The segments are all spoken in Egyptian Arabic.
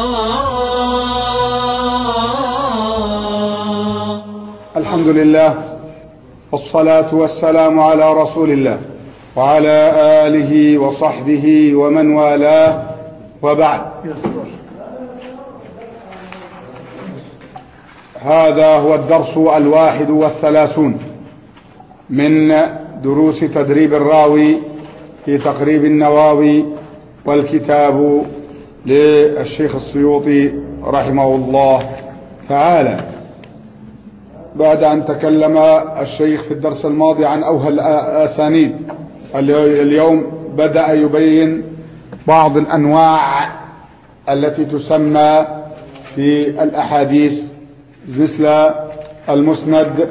الحمد لله والصلاة والسلام على رسول الله وعلى آله وصحبه ومن والاه وبعد هذا هو الدرس الواحد والثلاثون من دروس تدريب الراوي في تقريب النواوي والكتاب للشيخ السيوطي رحمه الله تعالى بعد أن تكلم الشيخ في الدرس الماضي عن أوهى الأسانيد اليوم بدأ يبين بعض الأنواع التي تسمى في الأحاديث مثل المسند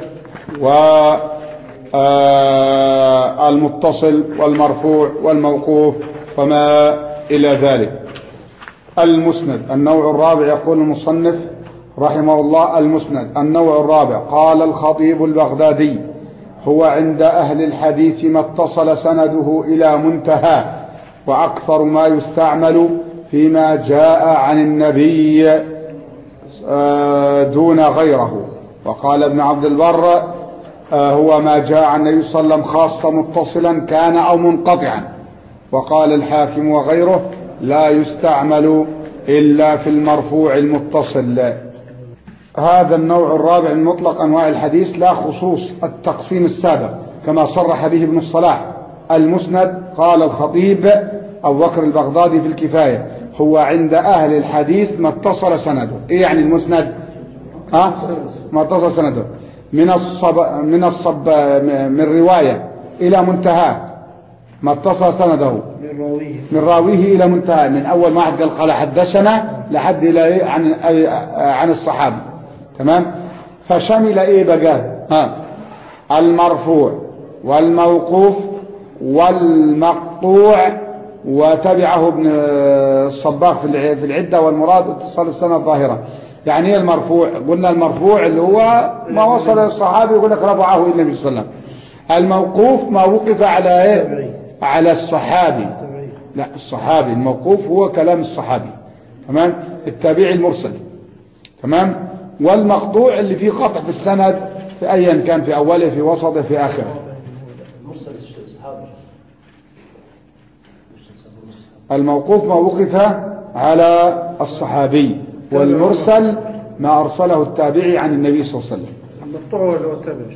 والمتصل والمرفوع والموقوف وما إلى ذلك المسند النوع الرابع يقول المصنف رحمه الله المسند النوع الرابع قال الخطيب البغدادي هو عند أهل الحديث ما اتصل سنده إلى منتهى وأكثر ما يستعمل فيما جاء عن النبي دون غيره وقال ابن عبد البر هو ما جاء عن النبي صلى الله عليه وسلم خاصة متصلا كان أو منقطعا وقال الحاكم وغيره لا يستعمل إلا في المرفوع المتصل هذا النوع الرابع من مطلق أنواع الحديث لا خصوص التقسيم السابق كما صرح به ابن الصلاح المسند قال الخطيب أبو بكر البغدادي في الكفاية هو عند أهل الحديث ما اتصل سنده إيه يعني المسند ها ما اتصل سنده من الصب من الصب من رواية إلى منتهى ما اتصل سنده من راويه من راويه إلى منتهى من أول ما واحد قال قال حدثنا لحد إلى إيه عن عن الصحابي تمام فشمل إيه بقى ها المرفوع والموقوف والمقطوع وتبعه ابن الصباغ في في العدة والمراد اتصال السنة الظاهرة يعني ايه المرفوع قلنا المرفوع اللي هو ما وصل للصحابي يقول لك رفعه الى النبي صلى الله عليه وسلم الموقوف ما وقف على ايه على الصحابي لا الصحابي الموقوف هو كلام الصحابي تمام التابعي المرسل تمام والمقطوع اللي فيه قطع في السند في ايا كان في اوله في وسطه في اخره الموقوف ما وقف على الصحابي والمرسل ما أرسله التابعي عن النبي صلى الله عليه وسلم المقطوع ولا هو التابع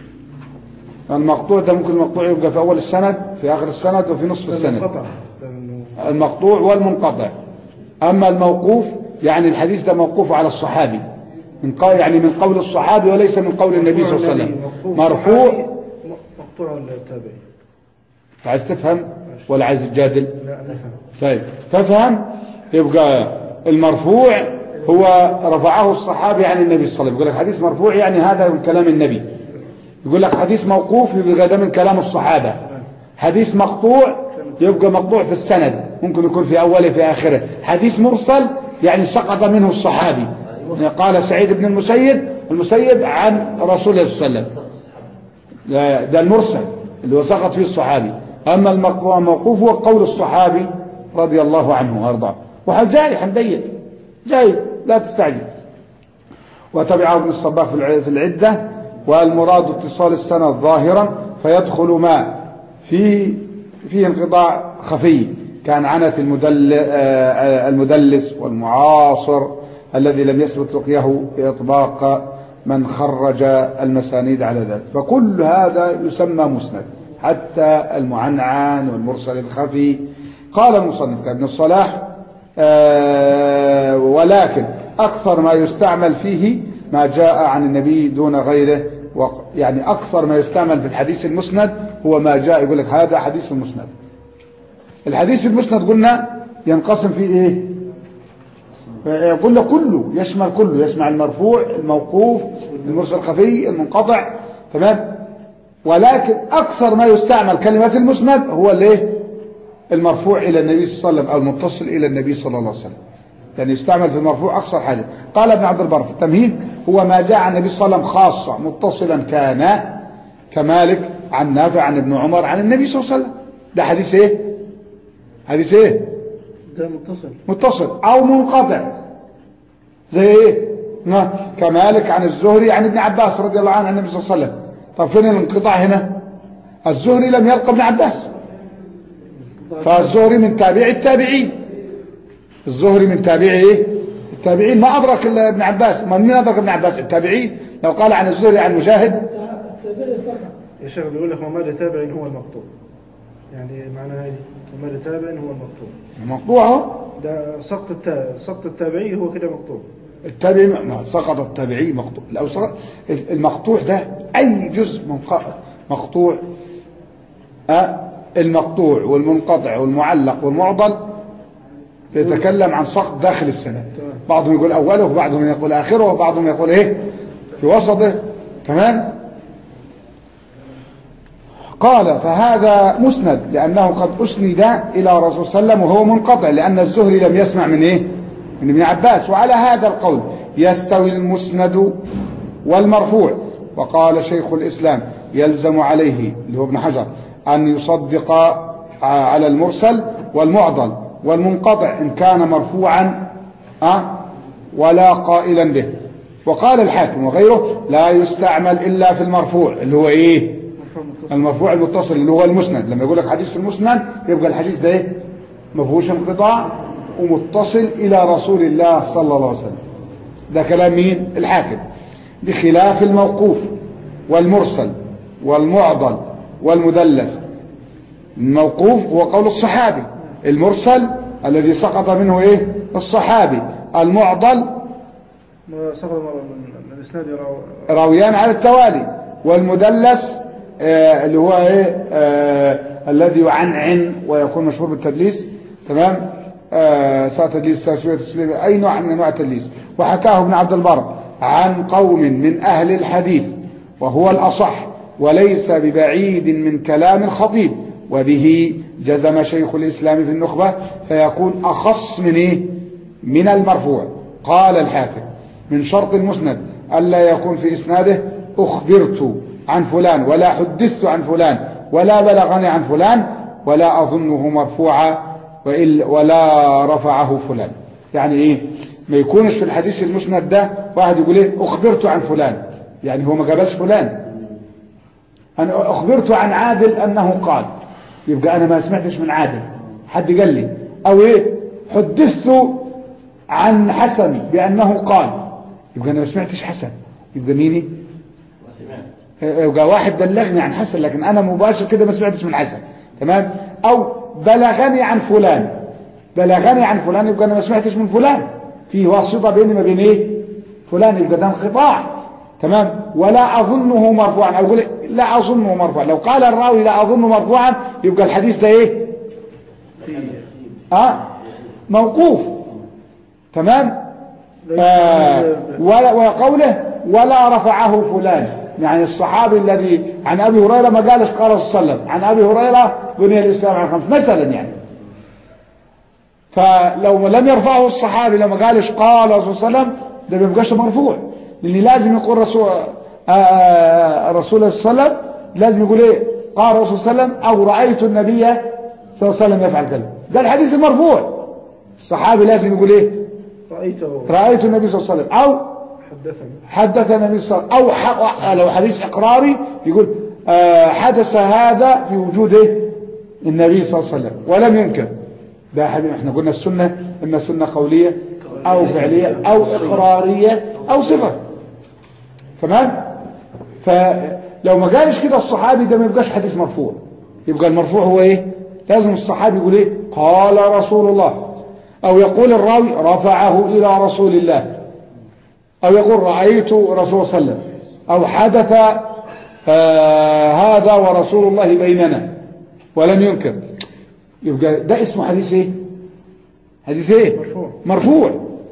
المقطوع ده ممكن المقطوع يبقى في أول السند في آخر السند وفي نصف السند المنقطع المقطوع والمنقطع أما الموقوف يعني الحديث ده موقوف على الصحابي من قول يعني من قول الصحابي وليس من قول النبي صلى الله عليه وسلم مرفوع مقطوع ولا تابعي عايز تفهم ولا عايز تجادل لا نفهم طيب تفهم يبقى المرفوع هو رفعه الصحابي عن النبي صلى الله عليه وسلم يقول لك حديث مرفوع يعني هذا من كلام النبي يقول لك حديث موقوف يبقى ده من كلام الصحابة حديث مقطوع يبقى مقطوع في السند ممكن يكون في أوله في آخره حديث مرسل يعني سقط منه الصحابي يعني قال سعيد بن المسيب المسيب عن رسول الله صلى الله عليه وسلم لا، ده المرسل اللي هو سقط فيه الصحابي أما المقطوع موقوف هو قول الصحابي رضي الله عنه وارضاه وجاي حنبين جاي لا تستعجل وتبعه ابن الصباح في الع- في العدة والمراد اتصال السند ظاهرا فيدخل ما فيه فيه انقطاع خفي كان عنت المدل آه، المدلس والمعاصر الذي لم يثبت لقيه بإطباق من خرج المسانيد على ذلك فكل هذا يسمى مسند حتى المعنعن والمرسل الخفي قال المصنف كابن الصلاح آه، ولكن أكثر ما يستعمل فيه ما جاء عن النبي دون غيره وق- يعني أكثر ما يستعمل في الحديث المسند هو ما جاء يقول لك هذا حديث المسند الحديث المسند قلنا ينقسم فيه ايه آه، قلنا كله يشمل كله يشمل المرفوع الموقوف المرسل الخفي المنقطع تمام ولكن أكثر ما يستعمل كلمة المسند هو الايه المرفوع إلى النبي صلى الله عليه وسلم أو المتصل إلى النبي صلى الله عليه وسلم يعني يستعمل في المرفوع أكثر حاجة قال ابن عبد البر في التمهيد هو ما جاء عن النبي صلى الله عليه وسلم خاصة متصلا كان كمالك عن نافع عن ابن عمر عن النبي صلى الله عليه وسلم ده حديث ايه حديث ايه ده متصل متصل او منقطع زي ايه ما كمالك عن الزهري عن ابن عباس رضي الله عنه عن النبي صلى الله عليه وسلم طب فين الانقطاع هنا الزهري لم يلقى ابن عباس فالزهري من تابع التابعين الزهري من تابع ايه التابعين ما ادرك الا ابن عباس من مين ادرك ابن عباس التابعين لو قال عن الزهري عن مجاهد يا شيخ بيقول لك وما لتابع هو المقطوع يعني معنى هذه وما لتابع هو المقطوع مقطوع اهو ده سقط التا... سقط التابعي هو كده مقطوع التابعي ما سقط التابعي مقطوع لو سقط المقطوع ده اي جزء منق- مقطوع أه المقطوع والمنقطع والمعلق والمعضل يتكلم عن سقط داخل السند تمام. بعضهم يقول اوله وبعضهم يقول اخره وبعضهم يقول ايه في وسطه تمام قال فهذا مسند لأنه قد أسند إلى رسول صلى الله عليه وسلم وهو منقطع لأن الزهري لم يسمع من إيه من ابن عباس وعلى هذا القول يستوي المسند والمرفوع وقال شيخ الإسلام يلزم عليه اللي هو ابن حجر أن يصدق على المرسل والمعضل والمنقطع إن كان مرفوعا أه ولا قائلا به وقال الحاكم وغيره لا يستعمل إلا في المرفوع اللي هو إيه المرفوع المتصل اللي هو المسند لما يقول لك حديث في المسند يبقى الحديث ده ايه ما فيهوش انقطاع ومتصل الى رسول الله صلى الله عليه وسلم ده كلام مين الحاكم بخلاف الموقوف والمرسل والمعضل والمدلس الموقوف هو قول الصحابي المرسل الذي سقط منه ايه الصحابي المعضل ما سقط من من الاسناد يرى- راويان على التوالي والمدلس آه اللي هو ايه آه الذي يعنعن ويكون مشهور بالتدليس تمام آه سواء تدليس تسوية تسليم اي نوع من انواع التدليس وحكاه ابن عبد البر عن قوم من اهل الحديث وهو الاصح وليس ببعيد من كلام الخطيب وبه جزم شيخ الاسلام في النخبة فيكون اخص من ايه من المرفوع قال الحاكم من شرط المسند ألا يكون في إسناده أخبرت عن فلان ولا حدثت عن فلان ولا بلغني عن فلان ولا أظنه مرفوعا وإل- ولا رفعه فلان يعني إيه ما يكونش في الحديث المسند ده واحد يقول إيه أخبرت عن فلان يعني هو ما قابلش فلان أنا أخبرت عن عادل أنه قال يبقى أنا ما سمعتش من عادل حد قال لي أو إيه حدثت عن حسن بأنه قال يبقى أنا ما سمعتش حسن يبقى ميني يبقى واحد بلغني عن حسن لكن أنا مباشر كده ما سمعتش من حسن تمام أو بلغني عن فلان بلغني عن فلان يبقى أنا ما سمعتش من فلان في واسطة بيني ما بين إيه فلان يبقى ده انقطاع تمام ولا أظنه مرفوعا أو يقول لا أظنه مرفوعا لو قال الراوي لا أظنه مرفوعا يبقى الحديث ده إيه اه موقوف تمام آه ولا وقوله ولا رفعه فلان يعني الصحابي الذي عن ابي هريره ما قالش قال صلى الله عليه وسلم عن ابي هريره بني الاسلام على خمس مثلا يعني فلو لم يرفعه الصحابي لما قالش قال صلى الله عليه وسلم ده ما بيبقاش مرفوع لان لازم يقول رسول آه، آه، رسول صلى الله عليه وسلم لازم يقول ايه قال رسول صلى الله عليه وسلم او رايت النبي صلى الله عليه وسلم يفعل كذا ده الحديث المرفوع الصحابي لازم يقول ايه رأيته رايت النبي صلى الله عليه وسلم او حدثني حدث النبي صلى الله عليه وسلم او ح- لو حديث اقراري يقول آه، حدث هذا في وجود إيه؟ النبي صلى الله عليه وسلم ولم ينكر ده حديث احنا قلنا السنه اما سنه قوليه او فعليه او اقراريه او صفه تمام فلو ما قالش كده الصحابي ده ما يبقاش حديث مرفوع يبقى المرفوع هو ايه لازم الصحابي يقول ايه قال رسول الله او يقول الراوي رفعه الى رسول الله او يقول رأيت رسول صلى الله عليه وسلم او حدث آه هذا ورسول الله بيننا ولم ينكر يبقى ده اسمه حديث ايه حديث ايه مرفوع. مرفوع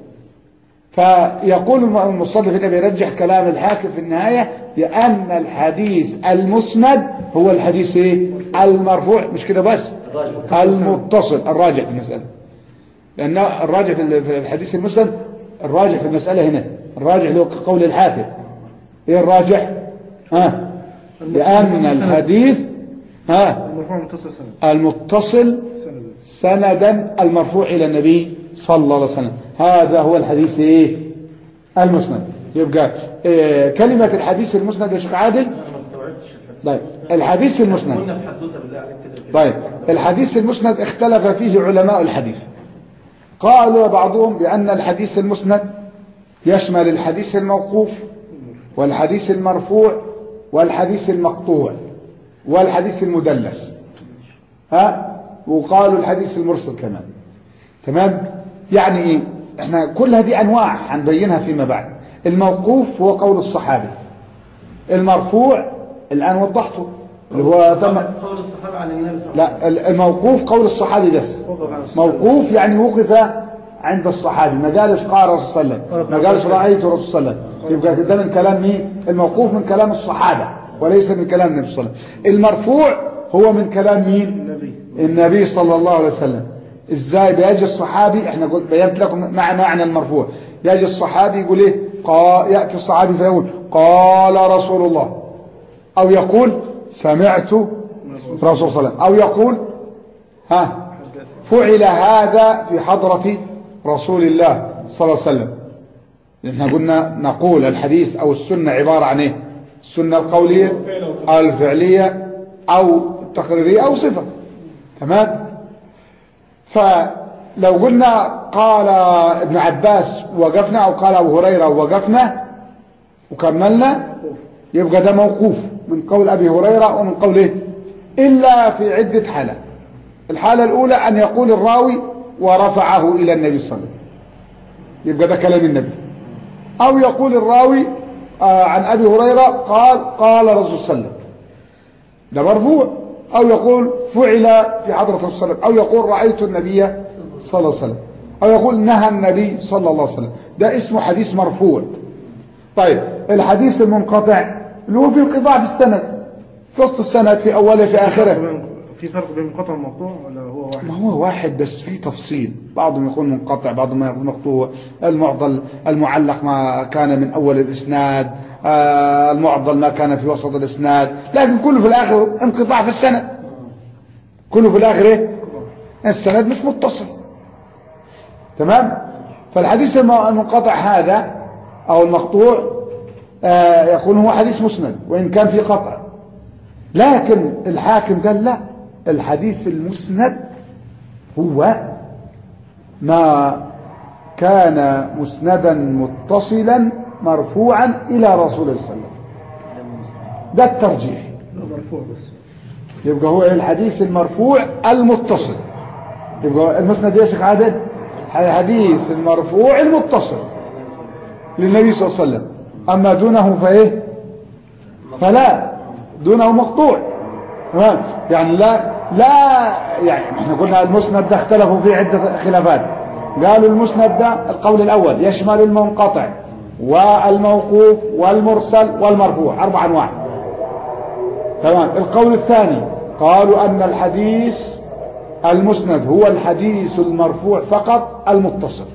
فيقول المصنف هنا بيرجح كلام الحاكم في النهاية لأن الحديث المسند هو الحديث ايه المرفوع مش كده بس المتصل الراجح في المسألة لأن الراجح في في الحديث المسند الراجح في المسألة هنا الراجح اللي هو قول الحاكم ايه الراجح ها لأن الحديث ها المرفوع متصل سنة المتصل سنة سندا المرفوع إلى النبي صلى الله عليه وسلم هذا هو الحديث ايه المسند يبقى آه، كلمة الحديث المسند يا شيخ عادل انا ما استوعبتش الحديث طيب الحديث المسند قلنا في حدوته بالله عليك كده كده. طيب الحديث المسند اختلف فيه علماء الحديث قالوا بعضهم بأن الحديث المسند يشمل الحديث الموقوف والحديث المرفوع والحديث المقطوع والحديث المدلس ها وقالوا الحديث المرسل كمان تمام يعني ايه احنا كل هذه انواع هنبينها فيما بعد الموقوف هو قول الصحابي المرفوع الان وضحته اللي هو تم قول الصحابة عن النبي صلى الله عليه وسلم لا الموقوف قول الصحابي بس وقف عن الصحابة. موقوف يعني وقف عند الصحابي ما قالش قال الرسول صلى الله عليه وسلم ما قالش رايت الرسول صلى الله عليه وسلم يبقى ده من كلام مين الموقوف من كلام الصحابه وليس من كلام النبي صلى الله عليه وسلم المرفوع هو من كلام مين النبي النبي صلى الله عليه وسلم ازاي بيجي الصحابي احنا قلت بينت لكم مع معنى المرفوع يجي الصحابي يقول ايه قا ياتي الصحابي فيقول قال رسول الله او يقول سمعت رسول صلى الله عليه وسلم او يقول ها فعل هذا في حضرة رسول الله صلى الله عليه وسلم احنا قلنا نقول الحديث او السنة عبارة عن ايه السنة القولية الفعلية او التقريرية او صفة تمام فلو قلنا قال ابن عباس وقفنا او قال ابو هريرة وقفنا وكملنا يبقى ده موقوف من قول ابي هريرة ومن قول ايه الا في عدة حالات الحالة الاولى ان يقول الراوي ورفعه الى النبي صلى الله عليه وسلم يبقى ده كلام النبي او يقول الراوي آه عن ابي هريرة قال قال رسول صلى الله عليه وسلم ده مرفوع او يقول فعل في حضرة الرسول صلى الله عليه وسلم او يقول رأيت النبي صلى الله عليه وسلم او يقول نهى النبي صلى الله عليه وسلم ده اسمه حديث مرفوع طيب الحديث المنقطع اللي هو في انقطاع في السند في وسط السند في اوله في اخره في فرق بين منقطع ومقطوع ولا هو واحد ما هو واحد بس في تفصيل بعضهم يكون منقطع بعضهم يكون مقطوع المعضل المعلق ما كان من اول الاسناد آه المعضل ما كان في وسط الاسناد لكن كله في الاخر انقطاع في السند كله في الاخر ايه السند مش متصل تمام فالحديث الم- المنقطع هذا او المقطوع آه يكون هو حديث مسند وان كان في قطع لكن الحاكم قال لا الحديث المسند هو ما كان مسندا متصلا مرفوعا الى رسول الله صلى الله عليه وسلم ده الترجيح لا مرفوع بس يبقى هو الحديث المرفوع المتصل يبقى المسند يا شيخ عادل الحديث المرفوع المتصل للنبي صلى الله عليه وسلم اما دونه فايه فلا دونه مقطوع تمام يعني لا لا يعني احنا قلنا المسند ده اختلفوا فيه عدة خلافات قالوا المسند ده القول الاول يشمل المنقطع والموقوف والمرسل والمرفوع اربع انواع تمام القول الثاني قالوا ان الحديث المسند هو الحديث المرفوع فقط المتصل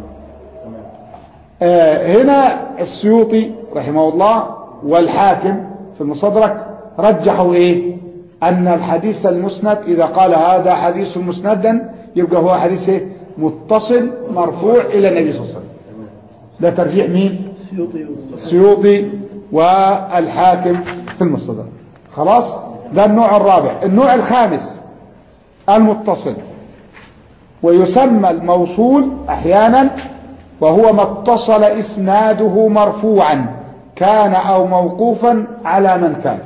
آه هنا السيوطي رحمه الله والحاكم في المصدرك رجحوا ايه ان الحديث المسند اذا قال هذا حديث مسندا يبقى هو حديث ايه متصل مرفوع الى النبي صلى الله عليه وسلم ده ترجيح مين سيوطي السيوطي والحاكم في المصدر خلاص ده النوع الرابع النوع الخامس المتصل ويسمى الموصول احيانا وهو ما اتصل اسناده مرفوعا كان او موقوفا على من كان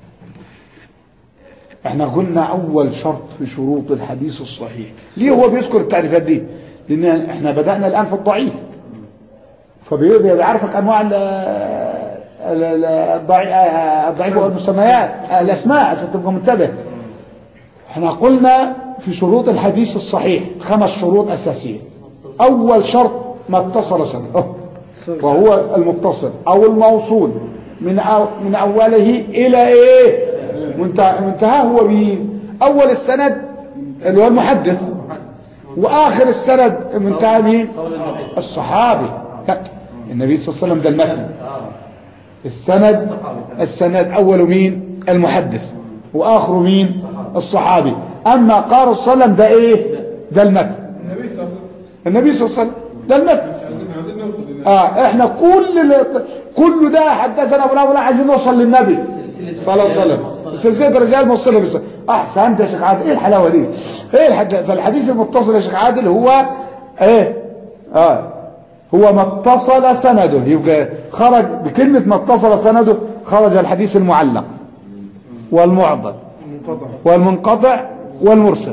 احنا قلنا اول شرط في شروط الحديث الصحيح ليه هو بيذكر التعريفات دي لان احنا بدأنا الان في الضعيف فبيعرفك انواع ال- ال- ال- الضعي- الضعيف والمسميات الاسماء عشان تبقى منتبه احنا قلنا في شروط الحديث الصحيح خمس شروط اساسيه اول شرط ما اتصل سنه وهو المتصل او الموصول من أو من اوله الى ايه منتهى منتهاه هو مين اول السند اللي هو المحدث واخر السند منتهى مين الصحابي لا النبي صلى الله عليه وسلم ده المتن السند السند اوله مين المحدث واخره مين الصحابي اما قال صلى الله عليه وسلم ده ايه ده المتن النبي صلى الله عليه وسلم النبي صلى الله عليه وسلم ده المتن عايزين- عايزين اه احنا كل ال- كل ده حدثنا ابو فلان عايزين نوصل للنبي صلى الله عليه وسلم سلسله الرجال موصله بس احسنت يا شيخ عادل ايه الحلاوه دي ايه الحد... فالحديث المتصل يا شيخ عادل هو ايه اه هو ما اتصل سنده يبقى خرج بكلمه ما اتصل سنده خرج الحديث المعلق والمعضل منقطع والمنقطع والمرسل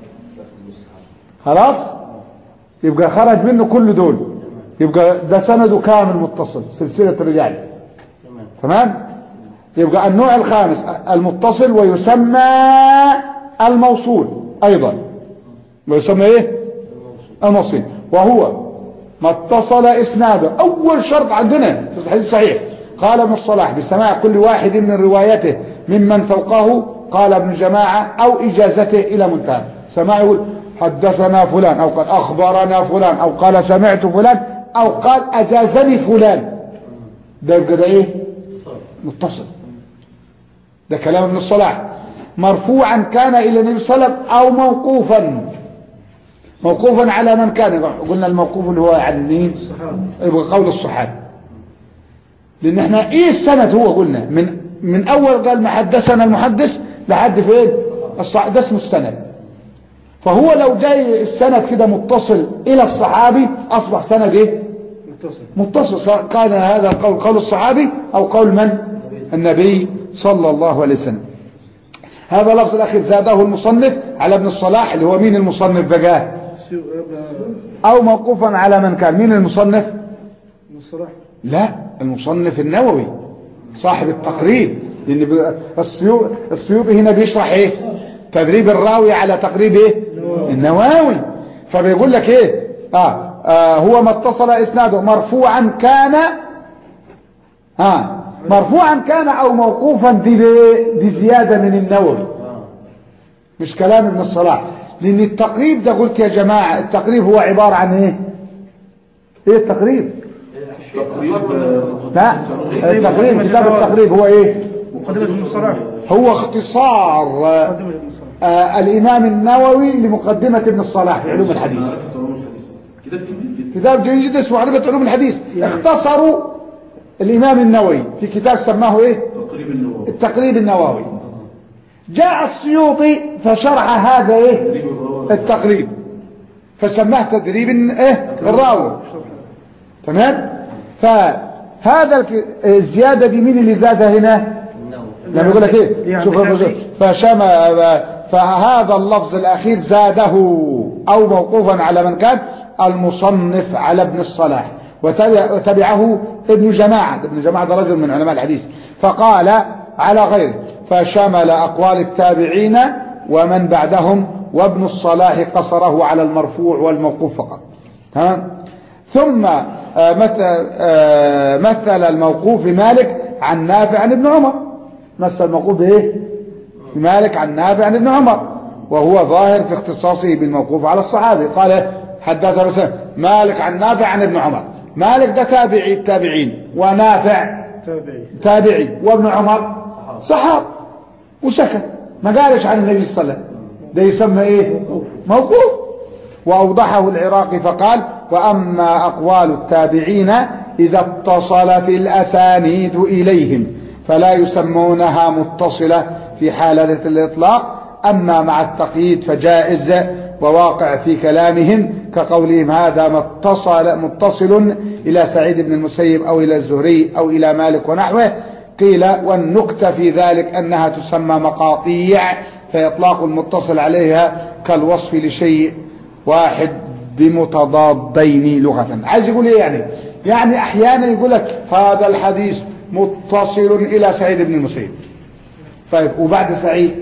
خلاص يبقى خرج منه كل دول يبقى ده سنده كامل متصل سلسلة الرجال تمام يبقى النوع الخامس المتصل ويسمى الموصول ايضا ويسمى ايه الموصول وهو ما اتصل اسناده اول شرط عندنا في الحديث صحيح قال ابن الصلاح بسماع كل واحد من روايته ممن فوقه قال ابن جماعة او اجازته الى منتهى سماع يقول حدثنا فلان او قال اخبرنا فلان او قال سمعت فلان او قال اجازني فلان ده يبقى ده ايه متصل ده كلام ابن الصلاح مرفوعا كان الى النبي صلى الله عليه وسلم او موقوفا موقوفا على من كان قلنا الموقوف اللي هو عن مين يبقى قول الصحابي لان احنا ايه السند هو قلنا من من اول قال ما حدثنا المحدث لحد فين الصح... ده اسمه السند فهو لو جاي السند كده متصل الى الصحابي اصبح سند ايه متصل متصل سواء كان هذا القول قول الصحابي او قول من النبي صلى الله عليه وسلم هذا لفظ الاخير زاده المصنف على ابن الصلاح اللي هو مين المصنف بقاه سيو- آه، او موقوفا على من كان مين المصنف من الصلاح لا المصنف النووي صاحب التقريب لان ب- السيو- السيوطي هنا بيشرح ايه تدريب الراوي على تقريب ايه النواوي فبيقول لك ايه آه, اه هو ما اتصل اسناده مرفوعا كان اه مرفوعا كان او موقوفا دي ليه؟ دي زياده من النووي مش كلام ابن الصلاح لان التقريب ده قلت يا جماعه التقريب هو عباره عن ايه ايه التقريب لا التقريب كتاب التقريب هو ايه مقدمة ابن الصلاح هو اختصار آه، مقدمة ابن الصلاح آه، الامام النووي لمقدمة ابن الصلاح في علوم الحديث كتاب جميل جدا كتاب جيد جدا اسمه معرفة علوم الحديث اختصروا الامام النووي في كتاب سماه ايه تقريب النووي التقريب النووي جاء السيوطي فشرح هذا ايه تقريب الراوي التقريب فسماه تدريب ايه الراوي تمام فهذا الك- الزيادة دي مين اللي زادها هنا لما يقول لك ايه يعني شوف حقيقي. فشما فهذا اللفظ الاخير زاده او موقوفا على من كان المصنف على ابن الصلاح وتبع- وتبعه ابن جماعة ابن جماعة ده رجل من علماء الحديث فقال على غيره فشمل اقوال التابعين ومن بعدهم وابن الصلاح قصره على المرفوع والموقوف فقط تمام ثم آه، مثل, آه، مثل الموقوف مالك عن نافع عن ابن عمر مثل الموقوف بايه مالك عن نافع عن ابن عمر وهو ظاهر في اختصاصه بالموقوف على الصحابي قال حدث مثلا مالك عن نافع عن ابن عمر مالك ده تابعي التابعين ونافع تابعي تابعي وابن عمر صحاب وسكت ما قالش عن النبي صلى الله عليه وسلم ده يسمى ايه موقوف واوضحه العراقي فقال واما اقوال التابعين اذا اتصلت الاسانيد اليهم فلا يسمونها متصلة في حالة الاطلاق اما مع التقييد فجائز وواقع في كلامهم كقولهم هذا متصل, متصل الى سعيد بن المسيب او الى الزهري او الى مالك ونحوه قيل والنكتة في ذلك أنها تسمى مقاطيع فإطلاق المتصل عليها كالوصف لشيء واحد بمتضادين لغة عايز يقول ايه يعني يعني احيانا يقول لك هذا الحديث متصل الى سعيد بن المسيب طيب وبعد سعيد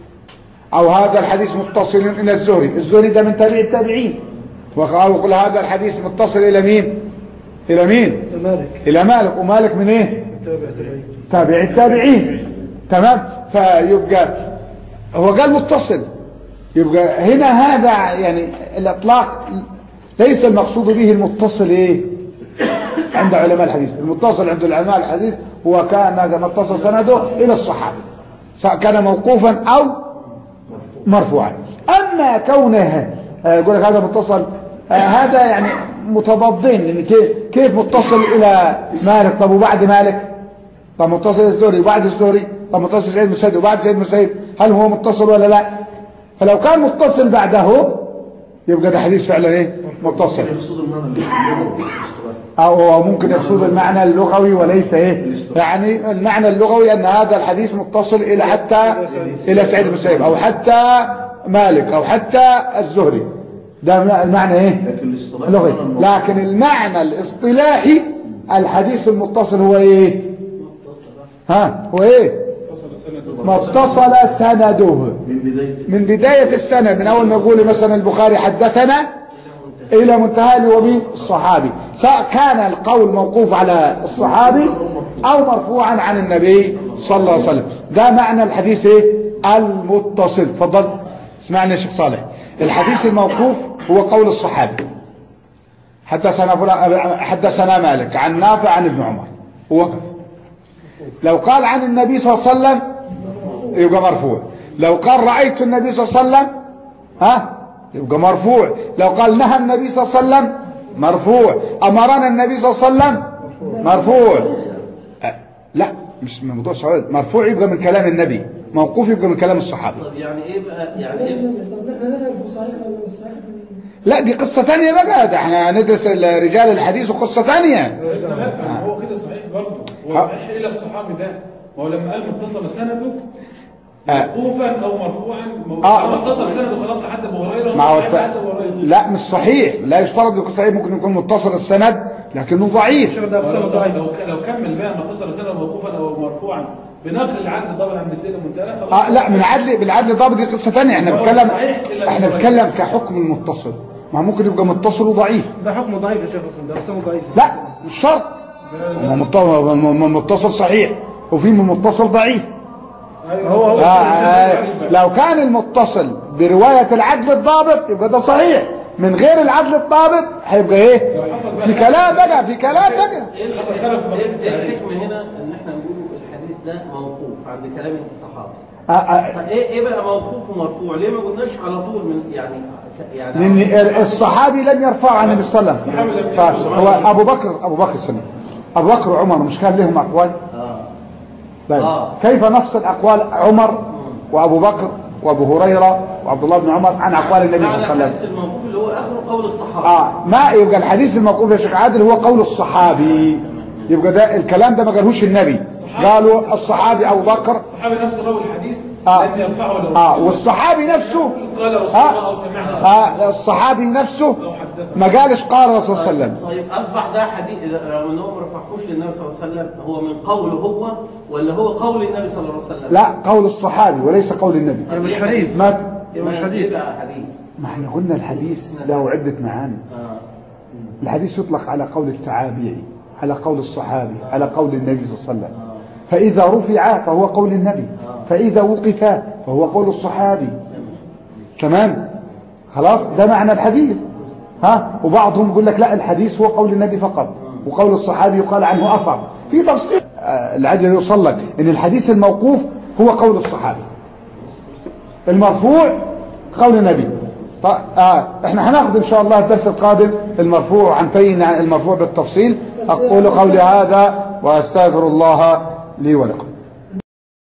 او هذا الحديث متصل الى الزهري الزهري ده من تابع التابعين وقالوا يقول هذا الحديث متصل الى مين الى مين مالك الى مالك ومالك من ايه تابع تابعي تابع التابعين تمام فيبقى هو قال متصل يبقى هنا هذا يعني الاطلاق ليس المقصود به المتصل ايه عند علماء الحديث المتصل عند علماء الحديث هو كان ما اتصل سنده الى الصحابه سواء كان موقوفا او مرفوعا اما كونه آه، يقول لك هذا متصل آه، هذا يعني متضادين لان كيف كيف متصل الى مالك طب وبعد مالك طب متصل الى الزهري وبعد الزهري طب متصل سعيد المسيب وبعد سعيد المسيب هل هو متصل ولا لا فلو كان متصل بعده يبقى ده حديث فعلا ايه متصل يقصد المعنى اللغوي او هو ممكن يقصد المعنى اللغوي وليس ايه يعني المعنى اللغوي ان هذا الحديث متصل الى حتى الى سعيد بن المسيب او حتى مالك او حتى الزهري ده المعنى ايه لكن الاصطلاح لغوي معنى الموضوع. لكن المعنى الاصطلاحي الحديث المتصل هو ايه ها هو ايه ما اتصل سنده من بداية من بداية السنة من أول ما يقول مثلا البخاري حدثنا إلى منتهى اللي هو مين الصحابي سواء كان القول موقوف على الصحابي أو مرفوعا عن النبي صلى الله عليه وسلم ده معنى الحديث إيه المتصل تفضل اسمعني يا شيخ صالح الحديث الموقوف هو قول الصحابي حدثنا فلان حدثنا مالك عن نافع عن ابن عمر وقف لو قال عن النبي صلى الله عليه وسلم يبقى مرفوع لو قال رأيت النبي صلى الله عليه وسلم ها يبقى مرفوع لو قال نهى النبي صلى الله عليه وسلم مرفوع أمرنا النبي صلى الله عليه وسلم مرفوع أه، لا مش من موضوع سؤال مرفوع يبقى من كلام النبي موقوف يبقى من كلام الصحابة طب يعني ايه بقى يعني ايه طب احنا نعرف صحيح ولا مش صحيح لا دي قصة تانية بقى ده احنا هندرس رجال الحديث وقصة تانية لا هو كده صحيح برضه هو ها. صحيح الى الصحابي ده ما هو لما قال متصل سنده آه. موقوفا او مرفوعا مو- آه. هو اتصل سنده خلاص لحد ابو هريره ما هو صحيح لحد ابو هريره لا مش صحيح لا يشترط يكون صحيح ممكن يكون متصل السند لكنه ضعيف الشيخ ده أقسام لو, ضعيف لو, لو كمل بقى ما اتصل سنده موقوفا او مرفوعا بنقل العدل ضبط عن مثال منتهى خلاص اه لا من عدل بالعدل ضابط دي قصة تانية احنا هو بنتكلم صحيح إلا احنا الضعيف. بنتكلم كحكم المتصل ما ممكن يبقى متصل وضعيف ده حكم ضعيف يا شيخ اصلا ده اقسامه ضعيف لا مش شرط ما متصل ما متصل صحيح وفي من متصل ضعيف هو هو آه آه لو كان المتصل برواية العدل الضابط يبقى ده صحيح من غير العدل الضابط هيبقى ايه في كلام بقى في كلام بقى ايه ال- ايه إيه الحكمه هنا ان احنا نقول الحديث ده موقوف عند كلام الصحابه آه آه طب ايه ايه بقى موقوف ومرفوع ليه ما قلناش على طول من يعني يعني لان الصحابي لم يرفع عن النبي صلى الله عليه وسلم فهو ابو بكر ابو بكر السنة ابو بكر وعمر مش كان لهم اقوال اه طيب آه. كيف نفصل اقوال عمر وابو بكر وابو هريره وعبد الله بن عمر عن اقوال النبي صلى معنى الله عليه الحديث وسلم الموقوف اللي هو اخره قول الصحابه اه ما يبقى الحديث الموقوف يا شيخ عادل هو قول الصحابي يبقى ده الكلام ده ما قالهوش النبي قالوا الصحابي ابو بكر الصحابي نفسه راوي الحديث آه. لم يرفعه لو اه والصحابي نفسه قال رسول الله او آه سمعنا آه الصحابي نفسه او حدثنا ما قالش قال الرسول صلى الله عليه وسلم طيب اصبح ده حديث رغم ان هو ما رفعهوش للنبي صلى الله عليه وسلم هو من قوله هو ولا هو قول النبي صلى الله عليه وسلم لا قول الصحابي وليس قول النبي يبقى مش حديث ما يبقى مش حديث يبقى حديث ما احنا قلنا الحديث له عدة معاني اه الحديث يطلق على قول التعابعي على قول الصحابي على قول النبي صلى الله عليه وسلم فإذا رفع فهو قول النبي فإذا وقف فهو قول الصحابي تمام خلاص ده معنى الحديث ها وبعضهم يقول لك لا الحديث هو قول النبي فقط وقول الصحابي يقال عنه أثر في تفصيل آه، العجل يوصل لك ان الحديث الموقوف هو قول الصحابي المرفوع قول النبي ف... آه احنا هناخد ان شاء الله الدرس القادم المرفوع عن بين المرفوع بالتفصيل اقول قولي هذا واستغفر الله لي ولكم